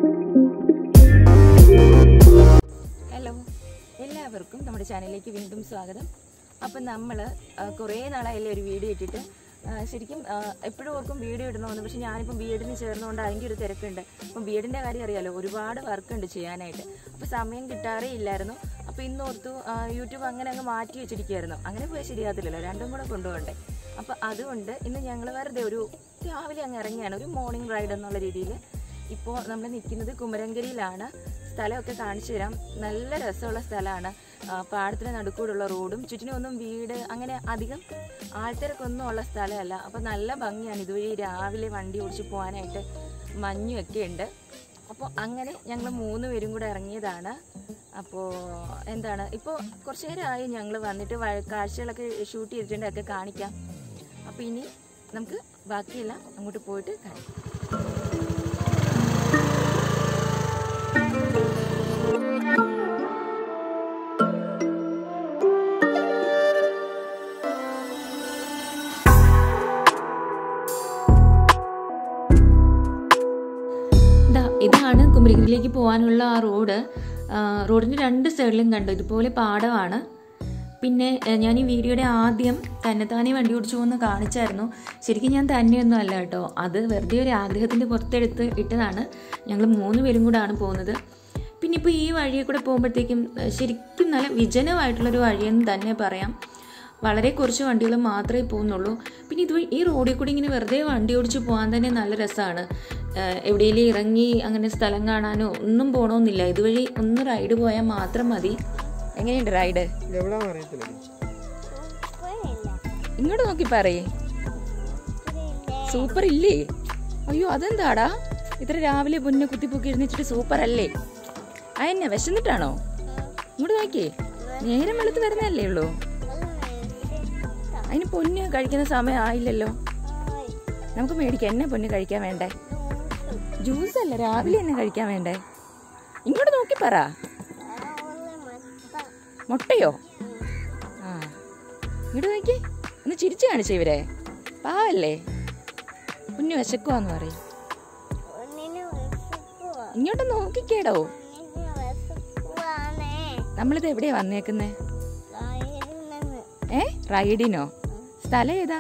hello എല്ലാവർക്കും നമ്മുടെ ചാനലിലേക്ക് വീണ്ടും സ്വാഗതം അപ്പം നമ്മൾ കുറേ നാളായല്ലേ ഒരു വീഡിയോ ഇട്ടിട്ട് ആ, ശരിക്കും എപ്പോഴും ഓർക്കും വീഡിയോ ഇടണമെന്ന് പക്ഷെ ഞാനിപ്പം ബി എഡിന് ചേർന്നുകൊണ്ട് അതിൻ്റെ ഒരു തിരക്കുണ്ട് അപ്പം ബി എഡിൻ്റെ കാര്യം അറിയാലോ ഒരുപാട് വർക്ക് ഉണ്ട് ചെയ്യാനായിട്ട് അപ്പോൾ സമയം കിട്ടാറേ ഇല്ലായിരുന്നു അപ്പോൾ ഇന്ന് ഓർത്തു ആ, യൂട്യൂബ് അങ്ങനെ അങ്ങ് മാറ്റി വെച്ചിരിക്കുകയായിരുന്നു അങ്ങനെ പോയാൽ ശരിയാകത്തില്ലല്ലോ രണ്ടും കൂടെ കൊണ്ടുപോകണ്ടേ അപ്പോൾ അതുകൊണ്ട് ഇന്ന് ഞങ്ങൾ വെറുതെ ഒരു രാവിലെ അങ്ങ് ഇറങ്ങിയാണ് ഒരു മോർണിംഗ് റൈഡ് എന്നുള്ള രീതിയിൽ ഇപ്പോൾ നമ്മൾ നിൽക്കുന്നത് കുമരങ്കരിയിലാണ് സ്ഥലമൊക്കെ കാണിച്ചു തരാം നല്ല രസമുള്ള സ്ഥലമാണ് പാടത്തിന് നടുക്കൂടുള്ള റോഡും ചുറ്റിനും വീട് അങ്ങനെ അധികം ആൾത്തിരക്കൊന്നും ഉള്ള സ്ഥലമല്ല അപ്പോൾ നല്ല ഭംഗിയാണ് ഇതുവഴി രാവിലെ വണ്ടി ഓടിച്ച് പോകാനായിട്ട് മഞ്ഞുമൊക്കെ ഉണ്ട് അപ്പോൾ അങ്ങനെ ഞങ്ങൾ മൂന്ന് പേരും കൂടെ ഇറങ്ങിയതാണ് അപ്പോൾ എന്താണ് ഇപ്പോൾ കുറച്ച് നേരമായി ഞങ്ങൾ വന്നിട്ട് വ- കാഴ്ചകളൊക്കെ ഷൂട്ട് ചെയ്തിട്ടുണ്ടൊക്കെ കാണിക്കാം അപ്പോൾ ഇനി നമുക്ക് ബാക്കിയെല്ലാം അങ്ങോട്ട് പോയിട്ട് കാണിക്കാം ദാ ഇതാണ് കുമരകിലേക്ക് പോകാനുള്ള ആ റോഡ് ആ, റോഡിന്റെ രണ്ട് സൈഡിലും കണ്ടു ഇതുപോലെ പാടമാണ് പിന്നെ ഏ, ഞാൻ ഈ വീഡിയോയുടെ ആദ്യം തന്നെത്താനെ വണ്ടി ഓടിച്ചു പോകുന്ന കാണിച്ചായിരുന്നു ശരിക്കും ഞാൻ തന്നെയൊന്നും അല്ല കേട്ടോ അത് വെറുതെ ഒരു ആഗ്രഹത്തിന്റെ പുറത്തെടുത്ത് ഇട്ടതാണ് ഞങ്ങൾ മൂന്ന് പേരും കൂടാണ് പോകുന്നത് പിന്നെ ഇപ്പോൾ ഈ വഴിയെ കൂടെ പോകുമ്പോഴത്തേക്കും ഏ, ശരിക്കും നല്ല വിജനമായിട്ടുള്ളൊരു വഴിയെന്ന് തന്നെ പറയാം വളരെ കുറച്ച് വണ്ടികൾ മാത്രമേ പോകുന്നുള്ളൂ പിന്നെ ഇത് ഈ റോഡിൽ കൂടി ഇങ്ങനെ വെറുതെ വണ്ടി ഓടിച്ച് പോകാൻ തന്നെ നല്ല രസമാണ് എവിടെയെങ്കിലും ഇറങ്ങി അങ്ങനെ സ്ഥലം കാണാനോ ഒന്നും പോകണമെന്നില്ല ഇതുവഴി ഒന്ന് റൈഡ് പോയാൽ മാത്രം മതി എങ്ങനെയുണ്ട് റൈഡ് എവിടാന്ന് അറിയത്തില്ല ഇങ്ങോട്ട് നോക്കി പറയേ സൂപ്പർ ഇല്ലേ അയ്യോ അതെന്താടാ ഇത്ര രാവിലെ പൊന്നെ കുത്തിപ്പൊക്കി ഇരുന്നിച്ചിട്ട് സൂപ്പർ അല്ലേ അതെന്നെ വിശന്നിട്ടാണോ ഇങ്ങോട്ട് നോക്കിയേ നേരം വെളുത്ത് വരുന്നല്ലേ ഉള്ളൂ അതിന് പൊന്ന് കഴിക്കുന്ന സമയം ആയില്ലല്ലോ നമുക്ക് മേടിക്കാം എന്നെ പൊന്ന് കഴിക്കാൻ വേണ്ടേ ജ്യൂസ് അല്ല രാവിലെ തന്നെ കഴിക്കാൻ വേണ്ടേ ഇങ്ങോട്ട് നോക്കി പറ മുട്ടയോ ആ ഇങ്ങോട്ട് നോക്കി ഒന്ന് ചിരിച്ചു കാണിച്ചേ ഇവരെ പാവല്ലേ കുഞ്ഞു വിശക്കുവാന്ന് പറയും ഇങ്ങോട്ട് നോക്കിക്കേടോ നമ്മളിത് എവിടെയാ വന്നേക്കുന്നേ ഏ റൈഡിനോ സ്ഥലം ഏതാ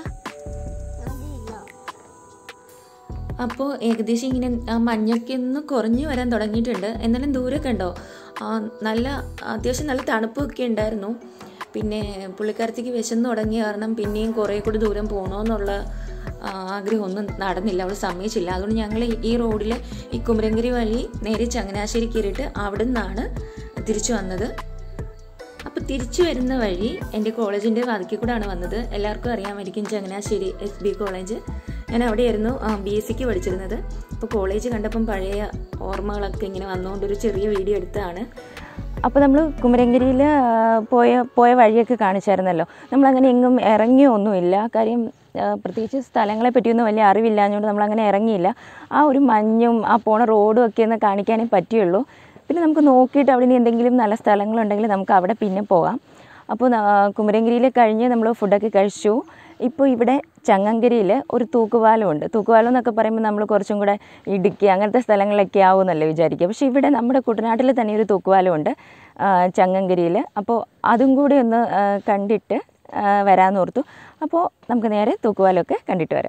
അപ്പോൾ ഏകദേശം ഇങ്ങനെ ആ മഞ്ഞൊക്കെ ഒന്ന് കുറഞ്ഞു വരാൻ തുടങ്ങിയിട്ടുണ്ട് എന്നാലും ദൂരെ കണ്ടോ ആ, നല്ല അത്യാവശ്യം നല്ല തണുപ്പൊക്കെ ഉണ്ടായിരുന്നു പിന്നെ പുള്ളിക്കാരത്തേക്ക് വിശന്ന് തുടങ്ങിയ കാരണം പിന്നെയും കുറേ കൂടി ദൂരം പോകണമെന്നുള്ള ആ, ആഗ്രഹമൊന്നും നടന്നില്ല അവൾ സമ്മതിച്ചില്ല അതുകൊണ്ട് ഞങ്ങൾ ഈ റോഡിൽ ഈ കുമരങ്കരി വഴി നേരെ ചങ്ങനാശ്ശേരി കയറിയിട്ട് അവിടെ നിന്നാണ് തിരിച്ചു വന്നത് അപ്പോൾ തിരിച്ചു വരുന്ന വഴി എൻ്റെ കോളേജിൻ്റെ വാതിക്കൽ കൂടാണ് വന്നത് എല്ലാവർക്കും അറിയാമായിരിക്കും ചങ്ങനാശ്ശേരി എസ് ബി കോളേജ് ഞാൻ അവിടെയായിരുന്നു ബി എസ് സിക്ക് പഠിച്ചിരുന്നത് അപ്പോൾ കോളേജ് കണ്ടപ്പം പഴയ ഓർമ്മകളൊക്കെ ഇങ്ങനെ വന്നുകൊണ്ട് ഒരു ചെറിയ വീഡിയോ എടുത്തതാണ് അപ്പോൾ നമ്മൾ കുമരങ്കരിയിൽ പോയ പോയ വഴിയൊക്കെ കാണിച്ചായിരുന്നല്ലോ നമ്മളങ്ങനെ എങ്ങും ഇറങ്ങിയൊന്നുമില്ല കാര്യം ആ, പ്രത്യേകിച്ച് സ്ഥലങ്ങളെ പറ്റിയൊന്നും വലിയ അറിവില്ലാഞ്ഞുകൊണ്ട് നമ്മളങ്ങനെ ഇറങ്ങിയില്ല ആ ഒരു മഞ്ഞും ആ പോണ റോഡും ഒക്കെ ഒന്ന് കാണിക്കാനേ പറ്റുള്ളൂ പിന്നെ നമുക്ക് നോക്കിയിട്ട് അവിടെ ഇനി എന്തെങ്കിലും നല്ല സ്ഥലങ്ങളുണ്ടെങ്കിൽ നമുക്ക് അവിടെ പിന്നെ പോകാം അപ്പോൾ കുമരങ്കരിയിൽ കഴിഞ്ഞ് നമ്മൾ ഫുഡൊക്കെ കഴിച്ചു ഇപ്പോൾ ഇവിടെ ചങ്ങങ്കരിയിൽ ഒരു തൂക്കുപാലമുണ്ട് തൂക്കുപാലം എന്നൊക്കെ പറയുമ്പോൾ നമ്മൾ കുറച്ചും കൂടെ ഇടുക്കി അങ്ങനത്തെ സ്ഥലങ്ങളിലൊക്കെ ആവുമെന്നല്ലേ വിചാരിക്കുക പക്ഷേ ഇവിടെ നമ്മുടെ കുട്ടനാട്ടിൽ തന്നെ ഒരു തൂക്കുപാലമുണ്ട് ആ, ചങ്ങങ്കരിയിൽ അപ്പോൾ അതും കൂടി ഒന്ന് ആ, കണ്ടിട്ട് ആ, വരാമെന്ന് ഓർത്തു അപ്പോൾ നമുക്ക് നേരെ തൂക്കുപാലമൊക്കെ കണ്ടിട്ട് വരാം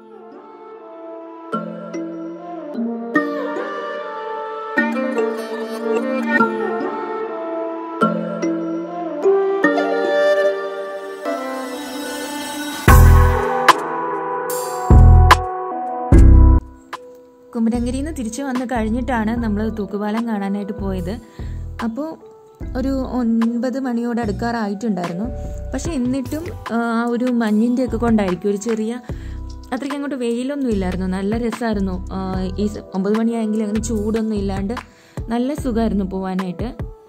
കുമരങ്കരിയിൽ നിന്ന് തിരിച്ചു വന്ന് കഴിഞ്ഞിട്ടാണ് നമ്മൾ തൂക്കുപാലം കാണാനായിട്ട് പോയത് അപ്പോൾ ഒരു ഒൻപത് മണിയോട് അടുക്കാറായിട്ടുണ്ടായിരുന്നു പക്ഷെ എന്നിട്ടും ആ ഒരു മഞ്ഞിൻ്റെ ഒക്കെ കൊണ്ടായിരിക്കും ഒരു ചെറിയ അത്രയ്ക്ക് അങ്ങോട്ട് വെയിലൊന്നും ഇല്ലായിരുന്നു നല്ല രസമായിരുന്നു ആ, ഈ സ- ഒമ്പത് മണിയായെങ്കിൽ അങ്ങനെ ചൂടൊന്നും ഇല്ലാണ്ട് നല്ല സുഖമായിരുന്നു പോവാനായിട്ട്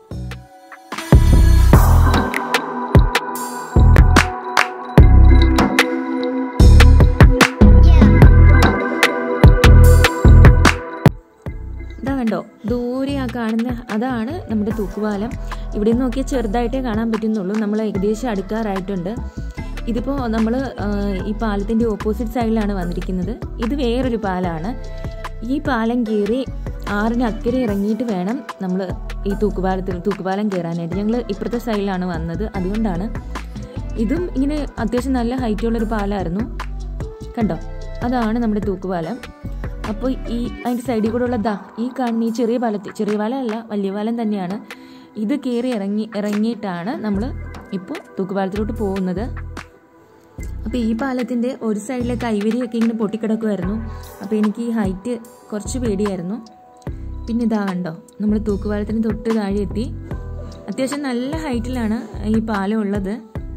ഇതാ കണ്ടോ ദൂരെ ആ കാണുന്ന അതാണ് നമ്മുടെ തൂക്കുപാലം ഇവിടെ നിന്ന് നോക്കിയാൽ ചെറുതായിട്ടേ കാണാൻ പറ്റുന്നുള്ളൂ നമ്മൾ ഏകദേശം അടുക്കാറായിട്ടുണ്ട് ഇതിപ്പോൾ നമ്മൾ ഈ പാലത്തിൻ്റെ ഓപ്പോസിറ്റ് സൈഡിലാണ് വന്നിരിക്കുന്നത് ഇത് വേറൊരു പാലമാണ് ഈ പാലം കയറി ആറിന് അക്കരെ ഇറങ്ങിയിട്ട് വേണം നമ്മൾ ഈ തൂക്കുപാലത്തിൽ തൂക്കുപാലം കയറാനായിട്ട് ഞങ്ങൾ ഇപ്പുറത്തെ സൈഡിലാണ് വന്നത് അതുകൊണ്ടാണ് ഇതും ഇങ്ങനെ അത്യാവശ്യം നല്ല ഹൈറ്റുള്ളൊരു പാലമായിരുന്നു കണ്ടോ അതാണ് നമ്മുടെ തൂക്കുപാലം അപ്പോൾ ഈ അതിൻ്റെ സൈഡിൽ കൂടെ ഉള്ള ദാ ഈ കാണുന്ന ഈ ചെറിയ പാലത്തിൽ ചെറിയ പാലമല്ല വലിയ പാലം തന്നെയാണ് ഇത് കയറി ഇറങ്ങി ഇറങ്ങിയിട്ടാണ് നമ്മൾ ഇപ്പോൾ തൂക്കുപാലത്തിലോട്ട് പോകുന്നത് അപ്പോൾ ഈ പാലത്തിൻ്റെ ഒരു സൈഡിലെ കൈവരിയൊക്കെ ഇങ്ങനെ പൊട്ടിക്കിടക്കുമായിരുന്നു അപ്പോൾ എനിക്ക് ഈ ഹൈറ്റ് കുറച്ച് പേടിയായിരുന്നു പിന്നെ ഇതാ കണ്ടോ നമ്മൾ തൂക്കുപാലത്തിന് തൊട്ട് താഴെ എത്തി അത്യാവശ്യം നല്ല ഹൈറ്റിലാണ് ഈ പാലം ഉള്ളത്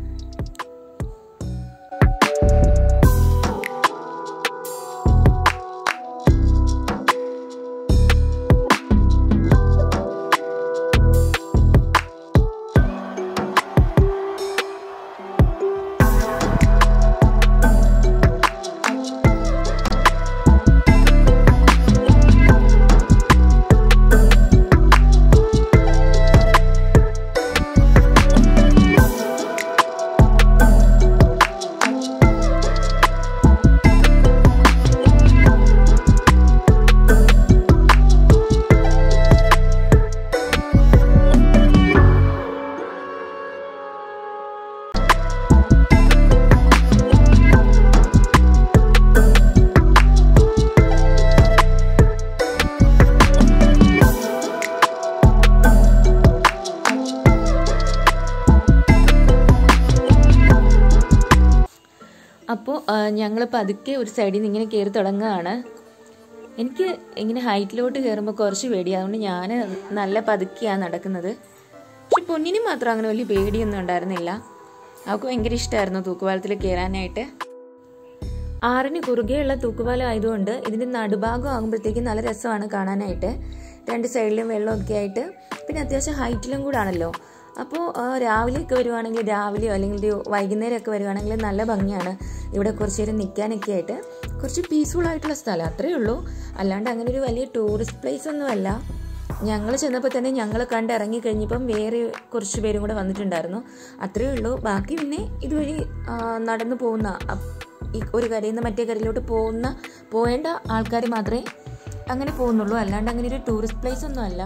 അപ്പോൾ ഞങ്ങൾ പതുക്കെ ഒരു സൈഡിൽ നിന്ന് ഇങ്ങനെ കയറി തുടങ്ങുകയാണ് എനിക്ക് ഇങ്ങനെ ഹൈറ്റിലോട്ട് കയറുമ്പോൾ കുറച്ച് പേടി അതുകൊണ്ട് ഞാൻ നല്ല പതുക്കെയാണ് നടക്കുന്നത് പക്ഷെ പൊന്നിന് മാത്രം അങ്ങനെ വലിയ പേടിയൊന്നും ഉണ്ടായിരുന്നില്ല അവൾക്ക് ഭയങ്കര ഇഷ്ടമായിരുന്നു തൂക്കുപാലത്തിൽ കയറാനായിട്ട് ആറിന് കുറുകെയുള്ള തൂക്കുപാലം ആയതുകൊണ്ട് ഇതിൻ്റെ നടുഭാഗം ആകുമ്പോഴത്തേക്കും നല്ല രസമാണ് കാണാനായിട്ട് രണ്ട് സൈഡിലും വെള്ളമൊക്കെ ആയിട്ട് പിന്നെ അത്യാവശ്യം ഹൈറ്റിലും കൂടെ ആണല്ലോ അപ്പോൾ രാവിലെയൊക്കെ വരുവാണെങ്കിൽ രാവിലെയോ അല്ലെങ്കിൽ ഒരു വൈകുന്നേരമൊക്കെ വരുവാണെങ്കിൽ നല്ല ഭംഗിയാണ് ഇവിടെ കുറച്ച് നേരം നിൽക്കാനൊക്കെ ആയിട്ട് കുറച്ച് പീസ്ഫുൾ ആയിട്ടുള്ള സ്ഥലം അത്രയേ ഉള്ളൂ അല്ലാണ്ട് അങ്ങനെ ഒരു വലിയ ടൂറിസ്റ്റ് പ്ലേസ് ഒന്നുമല്ല ഞങ്ങൾ ചെന്നപ്പോൾ തന്നെ ഞങ്ങൾ കണ്ട് ഇറങ്ങി കഴിഞ്ഞപ്പം വേറെ കുറച്ച് പേരും കൂടെ വന്നിട്ടുണ്ടായിരുന്നു അത്രയേ ഉള്ളൂ ബാക്കി പിന്നെ ഇതുവഴി ആ, നടന്നു പോകുന്ന അ- ഈ ഒരു കരയിൽ നിന്ന് മറ്റേ കരയിലോട്ട് പോകുന്ന പോകേണ്ട ആൾക്കാർ മാത്രമേ അങ്ങനെ പോകുന്നുള്ളൂ അല്ലാണ്ട് അങ്ങനെ ഒരു ടൂറിസ്റ്റ് പ്ലേസ് ഒന്നും അല്ല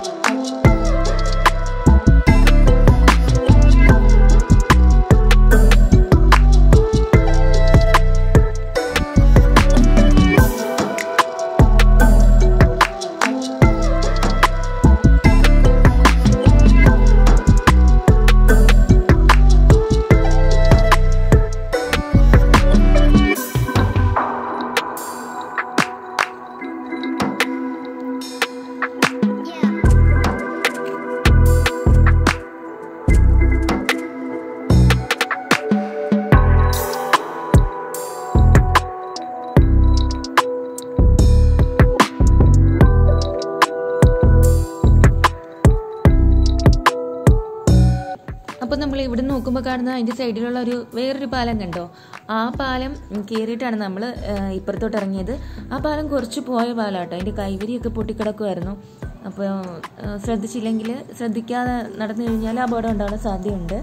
അപ്പോൾ നമ്മൾ ഇവിടെ നോക്കുമ്പോൾ കാണുന്ന അതിൻ്റെ സൈഡിലുള്ള ഒരു വേറൊരു പാലം കണ്ടോ ആ പാലം കയറിയിട്ടാണ് നമ്മൾ ഇപ്പുറത്തോട്ട് ഇറങ്ങിയത് ആ പാലം കുറച്ച് പോയ പാലം കേട്ടോ അതിൻ്റെ കൈവരിയൊക്കെ പൊട്ടിക്കിടക്കുമായിരുന്നു അപ്പോൾ ശ്രദ്ധിച്ചില്ലെങ്കിൽ ശ്രദ്ധിക്കാതെ നടന്നു കഴിഞ്ഞാൽ അപകടം ഉണ്ടാകാൻ സാധ്യതയുണ്ട്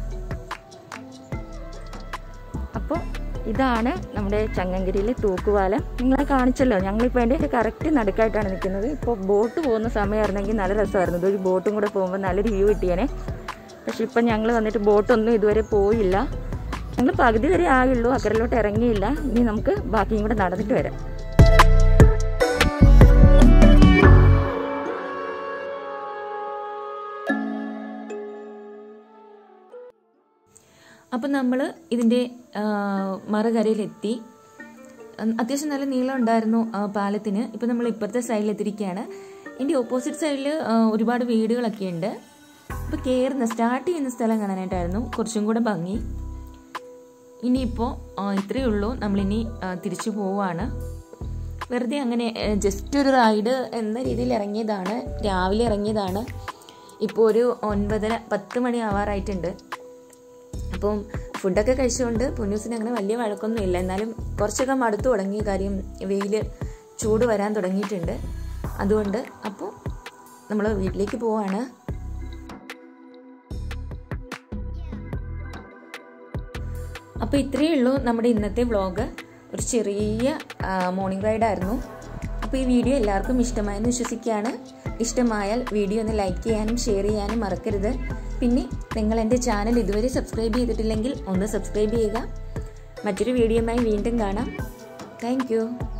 അപ്പോൾ ഇതാണ് നമ്മുടെ ചങ്ങങ്കരിയിലെ തൂക്കുപാലം നിങ്ങളെ കാണിച്ചല്ലോ ഞങ്ങളിപ്പോൾ എൻ്റെ കറക്റ്റ് നടുക്കായിട്ടാണ് നിൽക്കുന്നത് ഇപ്പോൾ ബോട്ട് പോകുന്ന സമയമായിരുന്നെങ്കിൽ നല്ല രസമായിരുന്നു ഇതൊരു ബോട്ടും കൂടെ പോകുമ്പോൾ നല്ലൊരു വ്യൂ കിട്ടിയേനെ പക്ഷെ ഇപ്പം ഞങ്ങൾ വന്നിട്ട് ബോട്ടൊന്നും ഇതുവരെ പോയില്ല ഞങ്ങൾ പകുതി വരെ ആയുള്ളൂ അക്കരയിലോട്ട് ഇറങ്ങിയില്ല ഇനി നമുക്ക് ബാക്കിയും കൂടെ നടന്നിട്ട് വരാം അപ്പം നമ്മൾ ഇതിൻ്റെ മറുകരയിലെത്തി ഉം, അത്യാവശ്യം നല്ല നീളം ഉണ്ടായിരുന്നു ആ, പാലത്തിന് ഇപ്പം നമ്മൾ ഇപ്പുറത്തെ സൈഡിലെത്തിയിരിക്കുകയാണ് എൻ്റെ ഓപ്പോസിറ്റ് സൈഡിൽ ഒരുപാട് വീടുകളൊക്കെ ഉണ്ട് അപ്പോൾ കയറുന്ന സ്റ്റാർട്ട് ചെയ്യുന്ന സ്ഥലം കാണാനായിട്ടായിരുന്നു കുറച്ചും കൂടെ ഭംഗി ഇനിയിപ്പോൾ ഇത്രയേ ഉള്ളൂ നമ്മളിനി ആ, തിരിച്ചു പോവാണ് വെറുതെ അങ്ങനെ ജസ്റ്റ് ഒരു റൈഡ് എന്ന രീതിയിൽ ഇറങ്ങിയതാണ് രാവിലെ ഇറങ്ങിയതാണ് ഇപ്പോൾ ഒരു ഒൻപതര പത്ത് മണി ആവാറായിട്ടുണ്ട് അപ്പം ഫുഡൊക്കെ കഴിച്ചുകൊണ്ട് പുന്നൂസിന് അങ്ങനെ വലിയ വഴക്കൊന്നും ഇല്ല എന്നാലും കുറച്ചൊക്കെ മടുത്തു തുടങ്ങി കാര്യം വെയിൽ ചൂട് വരാൻ തുടങ്ങിയിട്ടുണ്ട് അതുകൊണ്ട് അപ്പോൾ നമ്മൾ വീട്ടിലേക്ക് പോവാണ് അപ്പോൾ ഇത്രയേ ഉള്ളൂ നമ്മുടെ ഇന്നത്തെ വ്ളോഗ് ഒരു ചെറിയ മോർണിംഗ് റൈഡായിരുന്നു അപ്പോൾ അപ്പോൾ ഈ വീഡിയോ എല്ലാവർക്കും ഇഷ്ടമായെന്ന് വിശ്വസിക്കുകയാണ് ഇഷ്ടമായാൽ വീഡിയോ ഒന്ന് ലൈക്ക് ചെയ്യാനും ഷെയർ ചെയ്യാനും മറക്കരുത് പിന്നെ നിങ്ങൾ എൻ്റെ ചാനൽ ഇതുവരെ സബ്സ്ക്രൈബ് ചെയ്തിട്ടില്ലെങ്കിൽ ഒന്ന് സബ്സ്ക്രൈബ് ചെയ്യുക മറ്റൊരു വീഡിയോയുമായി വീണ്ടും കാണാം താങ്ക്